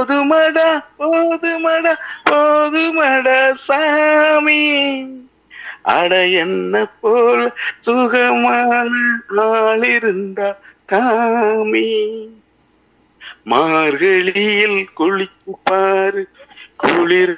போதுமடா போதுமடா போதுமடா சாமி அட என்ன போல சுகமான ஆள் இருந்தா காமி மார்கழியில் குளிச்சு பாரு குளிர்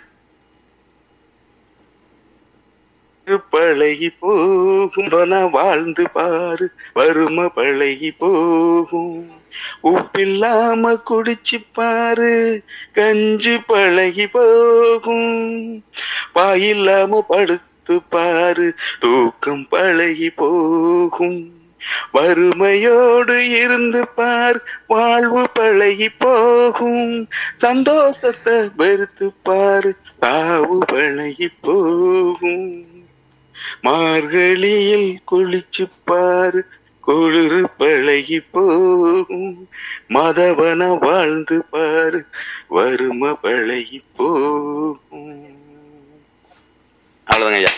பழகி போகும் பல வாழ்ந்து பாரு வறுமை பழகி போகும் உப்பில்லாம குடிச்சு பாரு கஞ்சி பழகி போகும் வாயில்லாம படுத்து பாரு தூக்கம் பழகி போகும் வறுமையோடு இருந்து பார் வாழ்வு பழகி போகும் சந்தோஷத்தை வெறுத்து பாரு தாவு பழகி போகும் மார்கழியில் குளிச்சு பாரு குளிர் பழகி போகும் மதவன வாழ்ந்து பாரு வறுமை பழகி போகும் அவ்வளவுதாங்க ஐயா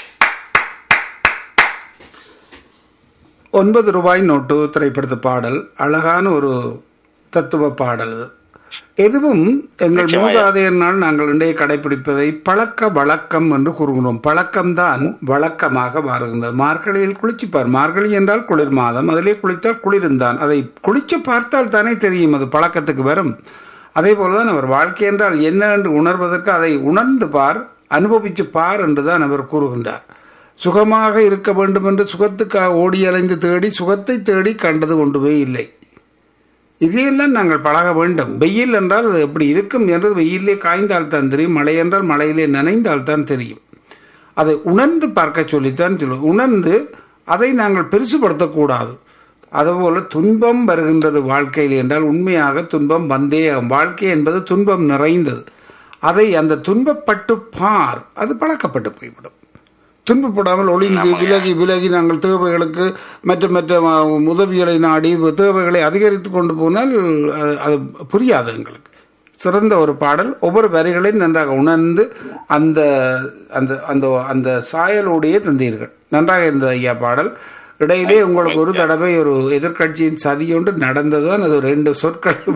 ஒன்பது ரூபாய் நோட்டு திரைப்படத்து பாடல் அழகான ஒரு தத்துவ பாடல் இது. எதுவும் எங்கள் நிச்சயமாக. மூதாதையர்னால் நாங்கள் இன்றைய கடைபிடிப்பதை பழக்க வழக்கம் என்று கூறுகிறோம் பழக்கம்தான் வழக்கமாக வருகின்றது மார்கழியில் குளிச்சுப்பார் மார்கழி என்றால் குளிர் மாதம் அதிலே குளித்தால் குளிர்ந்தான் அதை குளிச்சு பார்த்தால் தானே தெரியும் அது பழக்கத்துக்கு வரும் அதே போலதான் அவர் வாழ்க்கை என்றால் என்ன என்று உணர்வதற்கு அதை உணர்ந்து பார் அனுபவிச்சு பார் என்றுதான் அவர் கூறுகின்றார் சுகமாக இருக்க வேண்டும் என்று சுகத்துக்காக ஓடி அலைந்து தேடி சுகத்தை தேடி கண்டது கொண்டுமே இல்லை இதையெல்லாம் நாங்கள் பழக வேண்டும் வெயில் என்றால் அது எப்படி இருக்கும் என்றது வெயிலே காய்ந்தால் தான் தெரியும் மழை என்றால் மழையிலே நனைந்தால் தான் தெரியும் அதை உணர்ந்து பார்க்க சொல்லித்தான் சொல்லுவோம் உணர்ந்து அதை நாங்கள் பெருசுபடுத்தக்கூடாது அதுபோல துன்பம் வருகின்றது வாழ்க்கையில் என்றால் உண்மையாக துன்பம் வந்தே ஆகும். வாழ்க்கை என்பது துன்பம் நிறைந்தது அதை அந்த துன்பப்பட்டு பார் அது பழக்கப்பட்டு போய்விடும் துன்பப்படாமல் ஒளிந்து விலகி விலகி நாங்கள் தேவைகளுக்கு மற்ற மற்ற அஹ், உதவிகளை நாடி தேவைகளை அதிகரித்து கொண்டு போனால் அது- அது புரியாது எங்களுக்கு சிறந்த ஒரு பாடல் ஒவ்வொரு வரிகளையும் நன்றாக உணர்ந்து அந்த அந்த அந்த அந்த சாயலோடையே தந்தீர்கள் நன்றாக இருந்தது ஐயா பாடல் இடையிலே உங்களுக்கு ஒரு தடவை ஒரு எதிர்க்கட்சியின் சதியொன்று நடந்ததுதான் அது ஒரு ரெண்டு சொற்களை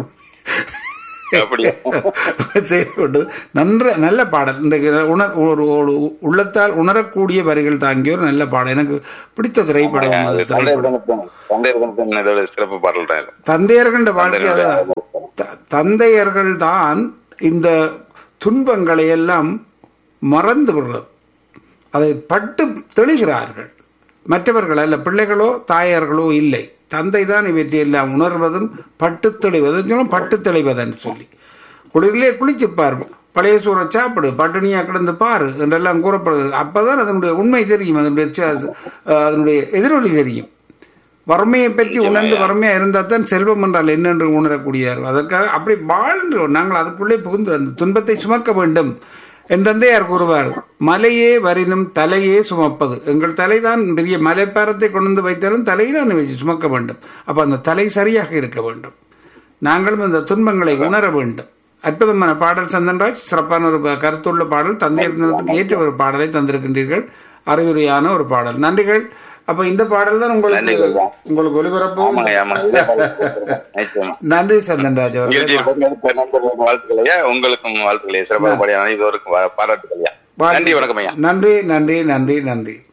அப்படியா செய்யப்பட்டது நன்ற நல்ல பாடல் இன்றைக்கு உணர் ஒரு ஒரு உள்ளத்தால் உணரக்கூடிய வரிகள் தாங்கிய ஒரு நல்ல பாடல் எனக்கு பிடித்த திரைப்படம் அது திரைப்படம் தந்தையர்களுக்கும் இதோட சிறப்பு பாடல் தான் இது. தந்தையர்கள்ன்ற வாழ்க்கை அதான். த- தந்தையர்கள் தான் இந்த துன்பங்களை எல்லாம் மறந்து விடுறது அதை பட்டு தெளிகிறார்கள் மற்றவர்கள் அல்ல பிள்ளைகளோ தாயார்களோ இல்லை தந்தை தான் இவற்றை எல்லாம் உணர்வதும் பட்டு தெளிவதும் சொல்லும் பட்டு தெளிவதுன்னு சொல்லி குளிரிலே குளிச்சுப்பார் பழைய சூறை சாப்பிடு பட்டினியா கிடந்து பாரு என்றெல்லாம் கூறப்படுது அப்பதான் அதனுடைய உண்மை தெரியும் அதனுடைய ச- அதனுடைய எதிரொலி தெரியும் வறுமையை பற்றி உணர்ந்து வறுமையா இருந்தால் தான் செல்வம் என்றால் என்னென்று உணரக்கூடியார் அதற்காக அப்படி வாழ்ந்து நாங்கள் அதுக்குள்ளே புகுந்து அந்த துன்பத்தை சுமக்க வேண்டும் என் தந்தையார் கூறுவார் மலையே வரினும் தலையே சுமப்பது எங்கள் தலைதான் பெரிய மலைப்பாரத்தை கொண்டு வந்து வைத்தாலும் தலையிலான வச்சு சுமக்க வேண்டும் அப்போ அந்த தலை சரியாக இருக்க வேண்டும் நாங்களும் இந்த துன்பங்களை உணர வேண்டும் அற்புதமான பாடல் சந்தன்ராஜ் சிறப்பான ஒரு ப- கருத்துள்ள பாடல் தந்தையர் தினத்துக்கு ஏற்ற ஒரு பாடலை தந்திருக்கின்றீர்கள் அறிவுரையான ஒரு பாடல் நன்றிகள் அப்ப இந்த பாடல் தான் உங்களுக்கு நன்றிகள். உங்களுக்கு ஒலிபரப்பும் ஆமாங்க ஆமாங்க நிச்சயமா நன்றி சந்தன்ராஜ் அவர்கள் நிகழ்ச்சியில் பங்கெடுத்த நண்பர்களுக்கும் வாழ்த்துக்கள் ஐயா உங்களுக்கும் வாழ்த்துக்கள் ஐயா சிறப்பாக பாடிய அனைவருக்கும் வா- பாராட்டுகள் ஐயா வாழ்த்து- நன்றி வணக்கம் ஐயா நன்றி நன்றி நன்றி நன்றி